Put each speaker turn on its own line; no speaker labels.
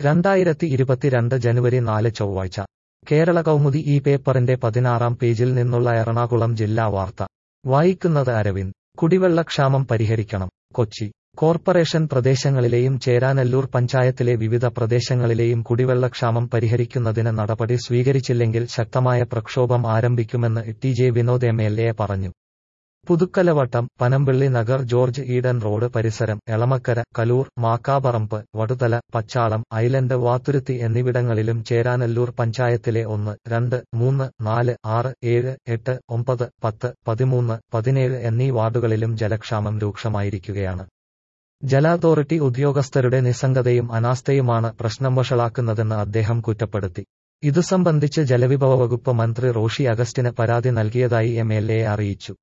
രണ്ടായിരത്തി ഇരുപത്തിരണ്ട് ജനുവരി നാല് ചൊവ്വാഴ്ച കേരള കൗമുദി ഈ പേപ്പറിന്റെ പതിനാറാം പേജിൽ നിന്നുള്ള എറണാകുളം ജില്ലാ വാർത്ത വായിക്കുന്നത് അരവിന്ദ് കുടിവെള്ളക്ഷാമം പരിഹരിക്കണം കൊച്ചി കോർപ്പറേഷൻ പ്രദേശങ്ങളിലെയും ചേരാനെല്ലൂർ പഞ്ചായത്തിലെ വിവിധ പ്രദേശങ്ങളിലെയും കുടിവെള്ളക്ഷാമം പരിഹരിക്കുന്നതിന് നടപടി സ്വീകരിച്ചില്ലെങ്കിൽ ശക്തമായ പ്രക്ഷോഭം ആരംഭിക്കുമെന്ന് T J Vinod M L A പറഞ്ഞു Puthukkalavattam Panampilly Nagar George Eden road പരിസരം എളമക്കര കലൂർ മാക്കാപറമ്പ് വടുതല പച്ചാളം ഐലൻഡ് വാത്തുരുത്തി എന്നിവിടങ്ങളിലും ചേരാനെല്ലൂർ പഞ്ചായത്തിലെ ഒന്ന് രണ്ട് മൂന്ന് നാല് ആറ് ഏഴ് എട്ട് ഒമ്പത് പത്ത് പതിമൂന്ന് പതിനേഴ് എന്നീ വാർഡുകളിലും ജലക്ഷാമം രൂക്ഷമായിരിക്കുകയാണ് ജല അതോറിറ്റി ഉദ്യോഗസ്ഥരുടെ നിസ്സംഗതയും അനാസ്ഥയുമാണ് പ്രശ്നം വഷളാക്കുന്നതെന്ന് അദ്ദേഹം കുറ്റപ്പെടുത്തി ഇതു സംബന്ധിച്ച് ജലവിഭവ വകുപ്പ് മന്ത്രി റോഷി അഗസ്റ്റിന് പരാതി നൽകിയതായി എം എൽ എ അറിയിച്ചു